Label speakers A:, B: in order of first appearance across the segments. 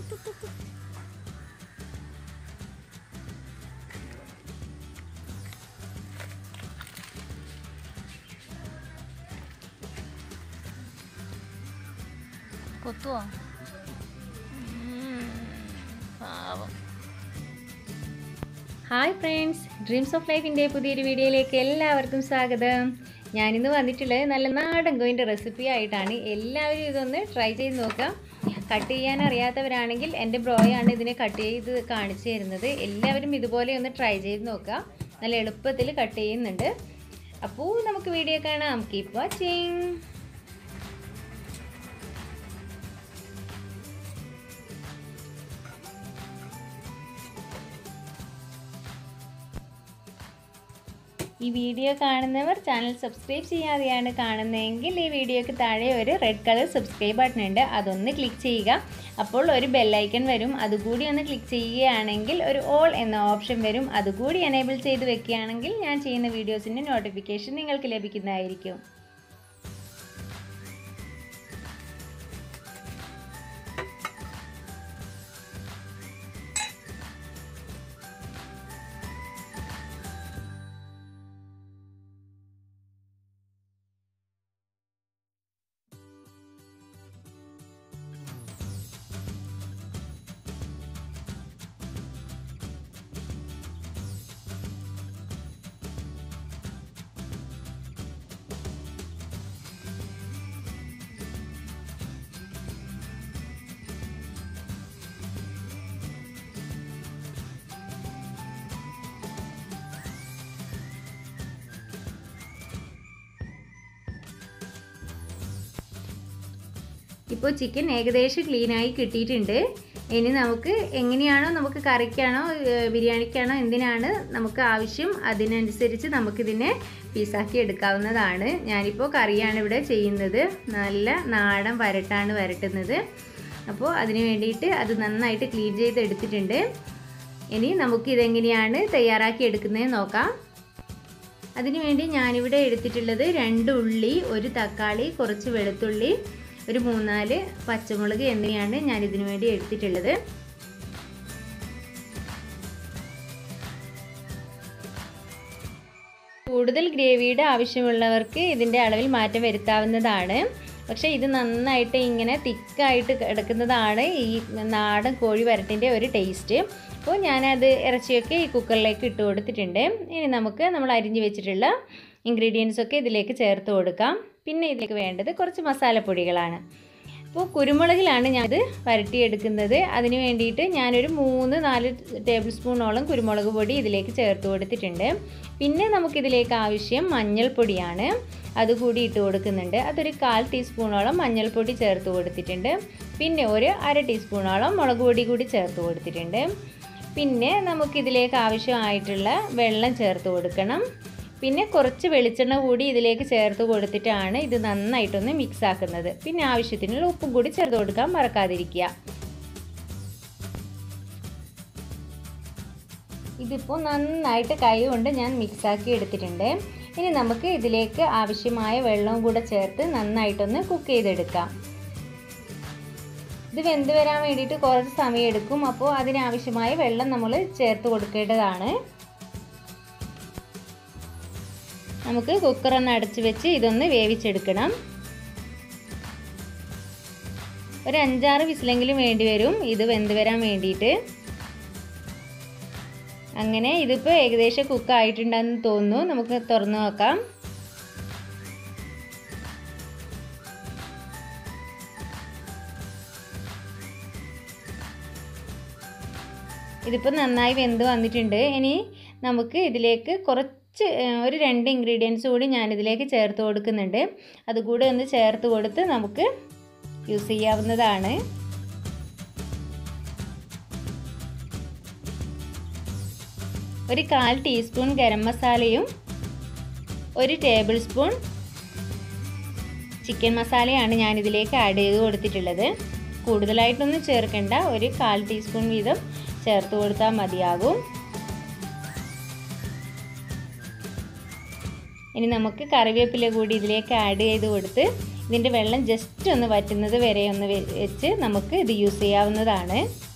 A: കൊത്തുവോ ഉം, പാവം hi friends dreams of ലൈഫിൻ്റെ പുതിയൊരു വീഡിയോയിലേക്ക് എല്ലാവർക്കും സ്വാഗതം ഞാനിന്ന് വന്നിട്ടുള്ളത് നല്ല നാടൻ കോയിൻ്റെ റെസിപ്പി ആയിട്ടാണ് എല്ലാവരും ഇതൊന്ന് ട്രൈ ചെയ്ത് നോക്കാം കട്ട് ചെയ്യാൻ അറിയാത്തവരാണെങ്കിൽ എൻ്റെ ബ്രോയാണ് ഇതിനെ കട്ട് ചെയ്ത് കാണിച്ചു തരുന്നത് എല്ലാവരും ഇതുപോലെ ഒന്ന് ട്രൈ ചെയ്ത് നോക്കാം നല്ല എളുപ്പത്തിൽ കട്ട് ചെയ്യുന്നുണ്ട് അപ്പോൾ നമുക്ക് വീഡിയോ കാണാം കീപ്പ് വാച്ചിങ് ഈ വീഡിയോ കാണുന്നവർ ചാനൽ സബ്സ്ക്രൈബ് ചെയ്യാതെയാണ് കാണുന്നതെങ്കിൽ ഈ വീഡിയോക്ക് താഴെ ഒരു റെഡ് കളർ സബ്സ്ക്രൈബ് ബട്ടൺ ഉണ്ട് അതൊന്ന് ക്ലിക്ക് ചെയ്യുക അപ്പോൾ ഒരു ബെല്ലൈക്കൺ വരും അതുകൂടി ഒന്ന് ക്ലിക്ക് ചെയ്യുകയാണെങ്കിൽ ഒരു ഓൾ എന്ന ഓപ്ഷൻ വരും അതുകൂടി എനേബിൾ ചെയ്ത് വെക്കുകയാണെങ്കിൽ ഞാൻ ചെയ്യുന്ന വീഡിയോസിൻ്റെ നോട്ടിഫിക്കേഷൻ നിങ്ങൾക്ക് ലഭിക്കുന്നതായിരിക്കും ഇപ്പോൾ ചിക്കൻ ഏകദേശം ക്ലീനായി കിട്ടിയിട്ടുണ്ട് ഇനി നമുക്ക് എങ്ങനെയാണോ നമുക്ക് കറിക്കാണോ ഏഹ് ബിരിയാണിക്കാണോ എന്തിനാണ് നമുക്ക് ആവശ്യം അതിനനുസരിച്ച് നമുക്കിതിനെ പീസാക്കി എടുക്കാവുന്നതാണ് ഞാനിപ്പോൾ കറിയാണ് ഇവിടെ ചെയ്യുന്നത് നല്ല നാടൻ വരട്ടാണ് വരട്ടുന്നത് അപ്പോൾ അതിന് വേണ്ടിയിട്ട് അത് നന്നായിട്ട് ക്ലീൻ ചെയ്ത് എടുത്തിട്ടുണ്ട് ഇനി നമുക്കിതെങ്ങനെയാണ് തയ്യാറാക്കി എടുക്കുന്നത് നോക്കാം അതിനുവേണ്ടി ഞാനിവിടെ എടുത്തിട്ടുള്ളത് രണ്ട് ഉള്ളി ഒരു തക്കാളി കുറച്ച് വെളുത്തുള്ളി ഒരു മൂന്നാല് പച്ചമുളക് എന്നിവയാണ് ഞാൻ ഇതിനു വേണ്ടി എടുത്തിട്ടുള്ളത് കൂടുതൽ ഗ്രേവിയുടെ ആവശ്യമുള്ളവർക്ക് ഇതിൻ്റെ അളവിൽ മാറ്റം വരുത്താവുന്നതാണ് പക്ഷേ ഇത് നന്നായിട്ട് ഇങ്ങനെ തിക്കായിട്ട് കിടക്കുന്നതാണ് ഈ നാടൻ കോഴി വരട്ടിൻ്റെ ഒരു ടേസ്റ്റ് അപ്പോൾ ഞാനത് ഇറച്ചിയൊക്കെ ഈ കുക്കറിലേക്ക് ഇട്ട് കൊടുത്തിട്ടുണ്ട് ഇനി നമുക്ക് നമ്മൾ അരിഞ്ഞ് വെച്ചിട്ടുള്ള ഇൻഗ്രീഡിയൻസ് ഒക്കെ ഇതിലേക്ക് ചേർത്ത് കൊടുക്കാം പിന്നെ ഇതിലേക്ക് വേണ്ടത് കുറച്ച് മസാലപ്പൊടികളാണ് അപ്പോൾ കുരുമുളകിലാണ് ഞാനിത് വരട്ടിയെടുക്കുന്നത് അതിന് വേണ്ടിയിട്ട് ഞാനൊരു മൂന്ന് നാല് ടേബിൾ സ്പൂണോളം കുരുമുളക് പൊടി ഇതിലേക്ക് ചേർത്ത് കൊടുത്തിട്ടുണ്ട് പിന്നെ നമുക്കിതിലേക്ക് ആവശ്യം മഞ്ഞൾപ്പൊടിയാണ് അതുകൂടി ഇട്ട് കൊടുക്കുന്നുണ്ട് അതൊരു കാൽ ടീസ്പൂണോളം മഞ്ഞൾപ്പൊടി ചേർത്ത് കൊടുത്തിട്ടുണ്ട് പിന്നെ ഒരു അര ടീസ്പൂണോളം മുളക് പൊടി കൂടി ചേർത്ത് കൊടുത്തിട്ടുണ്ട് പിന്നെ നമുക്കിതിലേക്ക് ആവശ്യമായിട്ടുള്ള വെള്ളം ചേർത്ത് കൊടുക്കണം പിന്നെ കുറച്ച് വെളിച്ചെണ്ണ കൂടി ഇതിലേക്ക് ചേർത്ത് കൊടുത്തിട്ടാണ് ഇത് നന്നായിട്ടൊന്ന് മിക്സ് ആക്കുന്നത് പിന്നെ ആവശ്യത്തിനുള്ള ഉപ്പും കൂടി ചേർത്ത് കൊടുക്കാൻ മറക്കാതിരിക്കുക ഇതിപ്പോൾ നന്നായിട്ട് കൈ കൊണ്ട് ഞാൻ മിക്സാക്കി എടുത്തിട്ടുണ്ട് ഇനി നമുക്ക് ഇതിലേക്ക് ആവശ്യമായ വെള്ളവും കൂടെ ചേർത്ത് നന്നായിട്ടൊന്ന് കുക്ക് ചെയ്തെടുക്കാം ഇത് വെന്ത് വരാൻ വേണ്ടിയിട്ട് കുറച്ച് സമയം എടുക്കും അപ്പോൾ അതിനാവശ്യമായ വെള്ളം നമ്മൾ ചേർത്ത് കൊടുക്കേണ്ടതാണ് നമുക്ക് കുക്കർ ഒന്ന് അടച്ച് വെച്ച് ഇതൊന്ന് വേവിച്ചെടുക്കണം ഒരു അഞ്ചാറ് വിസിലെങ്കിലും വേണ്ടി വരും ഇത് വെന്ത് വരാൻ വേണ്ടിയിട്ട് അങ്ങനെ ഇതിപ്പോൾ ഏകദേശം കുക്ക് ആയിട്ടുണ്ടെന്ന് തോന്നുന്നു നമുക്ക് തുറന്നു നോക്കാം ഇതിപ്പോൾ നന്നായി വെന്ത് വന്നിട്ടുണ്ട് ഇനി നമുക്ക് ഇതിലേക്ക് കുറച്ച് ഒരു രണ്ട് ഇൻഗ്രീഡിയൻസ് കൂടി ഞാനിതിലേക്ക് ചേർത്ത് കൊടുക്കുന്നുണ്ട് അതുകൂടെ ഒന്ന് ചേർത്ത് കൊടുത്ത് നമുക്ക് യൂസ് ചെയ്യാവുന്നതാണ് ഒരു കാൽ ടീസ്പൂൺ ഗരം മസാലയും ഒരു ടേബിൾ സ്പൂൺ ചിക്കൻ മസാലയാണ് ഞാനിതിലേക്ക് ആഡ് ചെയ്ത് കൊടുത്തിട്ടുള്ളത് കൂടുതലായിട്ടൊന്നും ചേർക്കേണ്ട ഒരു കാൽ ടീസ്പൂൺ വീതം ചേർത്ത് കൊടുത്താൽ മതിയാകും ഇനി നമുക്ക് കറിവേപ്പില കൂടി ഇതിലേക്ക് ആഡ് ചെയ്ത് കൊടുത്ത് ഇതിൻ്റെ വെള്ളം ജസ്റ്റ് ഒന്ന് വറ്റുന്നത് വരെ ഒന്ന് വെച്ച് നമുക്ക് ഇത് യൂസ് ചെയ്യാവുന്നതാണ്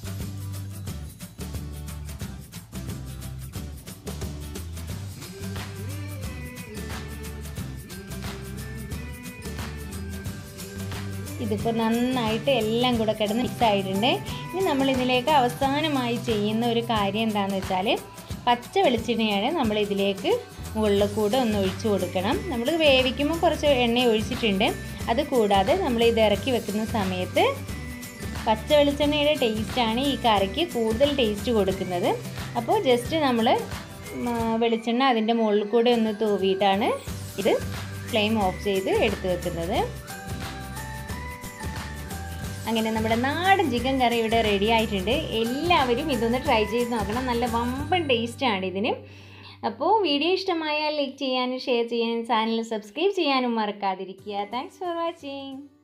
A: ഇതിപ്പോൾ നന്നായിട്ട് എല്ലാം കൂടെ കിടന്ന് മിക്സ് ആയിട്ടുണ്ട് ഇനി നമ്മൾ ഇതിലേക്ക് അവസാനമായി ചെയ്യുന്ന ഒരു കാര്യം എന്താണെന്ന് വെച്ചാൽ പച്ച വെളിച്ചെണ്ണയാണ് നമ്മൾ ഇതിലേക്ക് മുകളിൽ കൂടെ ഒന്ന് ഒഴിച്ചു കൊടുക്കണം നമ്മൾ വേവിക്കുമ്പോൾ കുറച്ച് എണ്ണ ഒഴിച്ചിട്ടുണ്ട് അത് കൂടാതെ നമ്മൾ ഇത് ഇറക്കി വെക്കുന്ന സമയത്ത് പച്ച വെളിച്ചെണ്ണയുടെ ടേസ്റ്റാണ് ഈ കറിക്ക് കൂടുതൽ ടേസ്റ്റ് കൊടുക്കുന്നത് അപ്പോൾ ജസ്റ്റ് നമ്മൾ വെളിച്ചെണ്ണ അതിൻ്റെ മുകളിൽ കൂടെ ഒന്ന് തൂവിയിട്ടാണ് ഇത് ഫ്ലെയിം ഓഫ് ചെയ്ത് എടുത്തു വെക്കുന്നത് അങ്ങനെ നമ്മുടെ നാടൻ ചിക്കൻ കറി ഇവിടെ റെഡി ആയിട്ടുണ്ട് എല്ലാവരും ഇതൊന്ന് ട്രൈ ചെയ്ത് നോക്കണം നല്ല വമ്പൻ ടേസ്റ്റാണ് ഇതിന് അപ്പോൾ വീഡിയോ ഇഷ്ടമായാൽ ലൈക്ക് ചെയ്യാനും ഷെയർ ചെയ്യാനും ചാനൽ സബ്സ്ക്രൈബ് ചെയ്യാനും മറക്കാതിരിക്കുക താങ്ക്സ് ഫോർ വാച്ചിങ്